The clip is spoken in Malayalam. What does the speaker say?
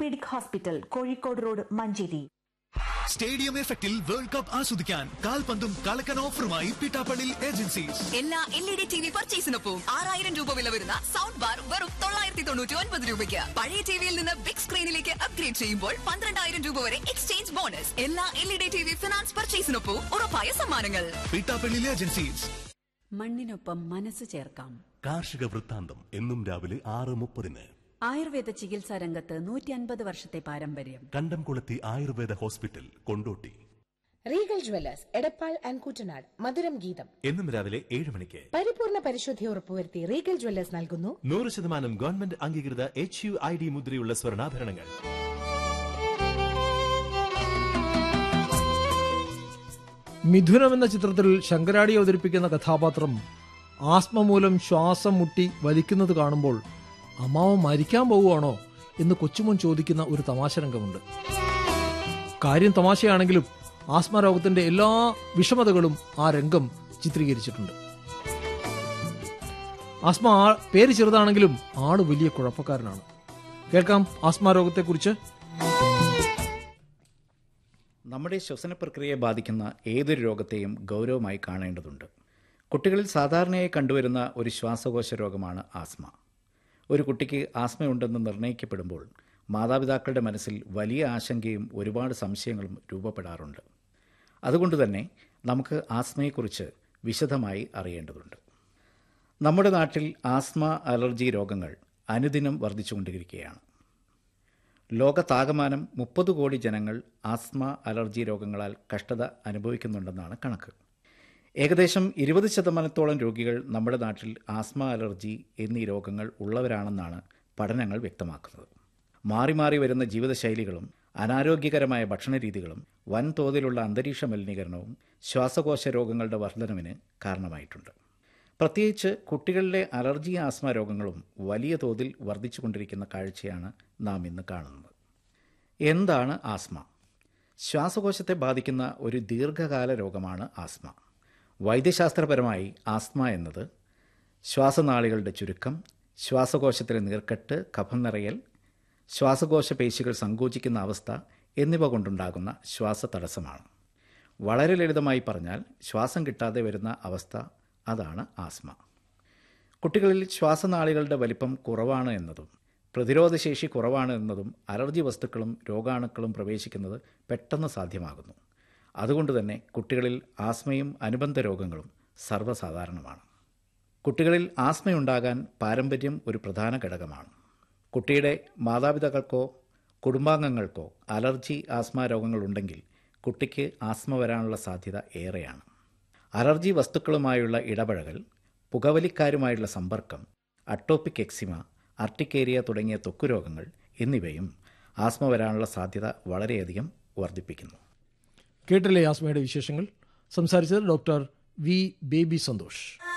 orthopaedic hospital Kozhikode road Manjeri stadium എഫക്റ്റിൽ വേൾഡ് കപ്പ് ആസ്വദിക്കാൻ കാൽപന്തും കളക്കൻ ഓഫറുമായി പിട്ടാപ്പള്ളി ഏജൻസീസ് എല്ലാ L E D T V പർച്ചേസിനൊപ്പം ആറായിരം രൂപ വില വരുന്ന സൗണ്ട് ബാർ വെറും തൊള്ളായിരത്തി തൊണ്ണൂറ്റി ഒൻപത് രൂപയ്ക്ക് പഴയ ടിവിയിൽ നിന്ന് ബിഗ് സ്ക്രീനിലേക്ക് അപ്ഗ്രേഡ് ചെയ്യുമ്പോൾ പന്ത്രണ്ടായിരം രൂപ വരെ എക്സ്ചേഞ്ച് ബോണസ് എല്ലാ L E D T V finance പർച്ചേസിനൊപ്പം ഉറപ്പായ സമ്മാനങ്ങൾ പിട്ടാപ്പള്ളി ഏജൻസീസ് മണ്ണിനൊപ്പം മനസ്സ് ചേർക്കാം കാർഷിക വൃത്താന്തം എന്നും രാവിലെ ആറ് മുപ്പതിന് ആയുർവേദ ചികിത്സാ രംഗത്ത് നൂറ്റി അൻപത് വർഷത്തെ പാരമ്പര്യം Kandamkulathy Ayurveda hospital Kondotty Regal jewellers Edappal and Koottanad മധുരം ഗീതം എന്നും രാവിലെ ഏഴ് മണിക്ക് പരിപൂർണ പരിശുദ്ധി ഉറപ്പുവരുത്തി റീഗൽ ജ്വല്ലേഴ്സ് നൽകുന്നു നൂറ് ശതമാനം ഗവൺമെന്റ് അംഗീകൃത എച്ച് യു ഐ ഡി മുദ്രയുള്ള സ്വർണ്ണാഭരണങ്ങൾ മിഥുനം എന്ന ചിത്രത്തിൽ ശങ്കരാടി അവതരിപ്പിക്കുന്ന കഥാപാത്രം ആസ്മ മൂലം ശ്വാസം മുട്ടി വലിക്കുന്നത് കാണുമ്പോൾ അമ്മാവൻ മരിക്കാൻ പോവുകയാണോ എന്ന് കൊച്ചുമോൻ ചോദിക്കുന്ന ഒരു തമാശ രംഗമുണ്ട് കാര്യം തമാശയാണെങ്കിലും ആസ്മ രോഗത്തിന്റെ എല്ലാ വിഷമതകളും ആ രംഗം ചിത്രീകരിച്ചിട്ടുണ്ട് ആസ്മ ആ- പേര് ചെറുതാണെങ്കിലും ആള് വലിയ കുഴപ്പക്കാരനാണ് കേൾക്കാം ആസ്മ രോഗത്തെക്കുറിച്ച് നമ്മുടെ ശ്വസന പ്രക്രിയയെ ബാധിക്കുന്ന ഏതൊരു രോഗത്തെയും ഗൗരവമായി കാണേണ്ടതുണ്ട് കുട്ടികളിൽ സാധാരണയായി കണ്ടുവരുന്ന ഒരു ശ്വാസകോശ രോഗമാണ് ആസ്മ ഒരു കുട്ടിക്ക് ആസ്മയുണ്ടെന്ന് നിർണ്ണയിക്കപ്പെടുമ്പോൾ മാതാപിതാക്കളുടെ മനസ്സിൽ വലിയ ആശങ്കയും ഒരുപാട് സംശയങ്ങളും രൂപപ്പെടാറുണ്ട് അതുകൊണ്ട് തന്നെ നമുക്ക് ആസ്മയെക്കുറിച്ച് വിശദമായി അറിയേണ്ടതുണ്ട് നമ്മുടെ നാട്ടിൽ ആസ്മ അലർജി രോഗങ്ങൾ അനുദിനം വർദ്ധിച്ചുകൊണ്ടിരിക്കുകയാണ് ലോകത്താകമാനം മുപ്പത് കോടി ജനങ്ങൾ ആസ്മ അലർജി രോഗങ്ങളാൽ കഷ്ടത അനുഭവിക്കുന്നുണ്ടെന്നാണ് കണക്ക് ഏകദേശം ഇരുപത് ശതമാനത്തോളം രോഗികൾ നമ്മുടെ നാട്ടിൽ ആസ്മ അലർജി എന്നീ രോഗങ്ങൾ ഉള്ളവരാണെന്നാണ് പഠനങ്ങൾ വ്യക്തമാക്കുന്നത് മാറി മാറി വരുന്ന ജീവിതശൈലികളും അനാരോഗ്യകരമായ ഭക്ഷണരീതികളും വൻതോതിലുള്ള അന്തരീക്ഷ മലിനീകരണവും ശ്വാസകോശ രോഗങ്ങളുടെ വർധനവിന് കാരണമായിട്ടുണ്ട് പ്രത്യേകിച്ച് കുട്ടികളിലെ അലർജി ആസ്മ രോഗങ്ങളും വലിയ തോതിൽ വർദ്ധിച്ചുകൊണ്ടിരിക്കുന്ന കാഴ്ചയാണ് നാം ഇന്ന് കാണുന്നത് എന്താണ് ആസ്മ ശ്വാസകോശത്തെ ബാധിക്കുന്ന ഒരു ദീർഘകാല രോഗമാണ് ആസ്മ വൈദ്യശാസ്ത്രപരമായി ആസ്മ എന്നത് ശ്വാസനാളികളുടെ ചുരുക്കം ശ്വാസകോശത്തിലെ നീർക്കെട്ട് കഫം നിറയൽ ശ്വാസകോശ പേശികൾ സങ്കോചിക്കുന്ന അവസ്ഥ എന്നിവ കൊണ്ടുണ്ടാകുന്ന ശ്വാസതടസ്സമാണ് വളരെ ലളിതമായി പറഞ്ഞാൽ ശ്വാസം കിട്ടാതെ വരുന്ന അവസ്ഥ അതാണ് ആസ്മ കുട്ടികളിൽ ശ്വാസനാളികളുടെ വലിപ്പം കുറവാണ് എന്നതും പ്രതിരോധശേഷി കുറവാണ് എന്നതും അലർജി വസ്തുക്കളും രോഗാണുക്കളും പ്രവേശിക്കുന്നത് പെട്ടെന്ന് സാധ്യമാകുന്നു അതുകൊണ്ട് തന്നെ കുട്ടികളിൽ ആസ്മയും അനുബന്ധ രോഗങ്ങളും സർവ്വസാധാരണമാണ് കുട്ടികളിൽ ആസ്മയുണ്ടാകാൻ പാരമ്പര്യം ഒരു പ്രധാന ഘടകമാണ് കുട്ടിയുടെ മാതാപിതാക്കൾക്കോ കുടുംബാംഗങ്ങൾക്കോ അലർജി ആസ്മ രോഗങ്ങളുണ്ടെങ്കിൽ കുട്ടിക്ക് ആസ്മ വരാനുള്ള സാധ്യത ഏറെയാണ് അലർജി വസ്തുക്കളുമായുള്ള ഇടപഴകൽ പുകവലിക്കാരുമായുള്ള സമ്പർക്കം അട്ടോപ്പിക് എക്സിമ അർട്ടിക്കേരിയ തുടങ്ങിയ ത്വക്ക് രോഗങ്ങൾ എന്നിവയും ആസ്മ വരാനുള്ള സാധ്യത വളരെയധികം വർദ്ധിപ്പിക്കുന്നു കേട്ടില്ലേ ആസ്മയുടെ വിശേഷങ്ങൾ സംസാരിച്ചത് ഡോക്ടർ വി ബേബി സന്തോഷ്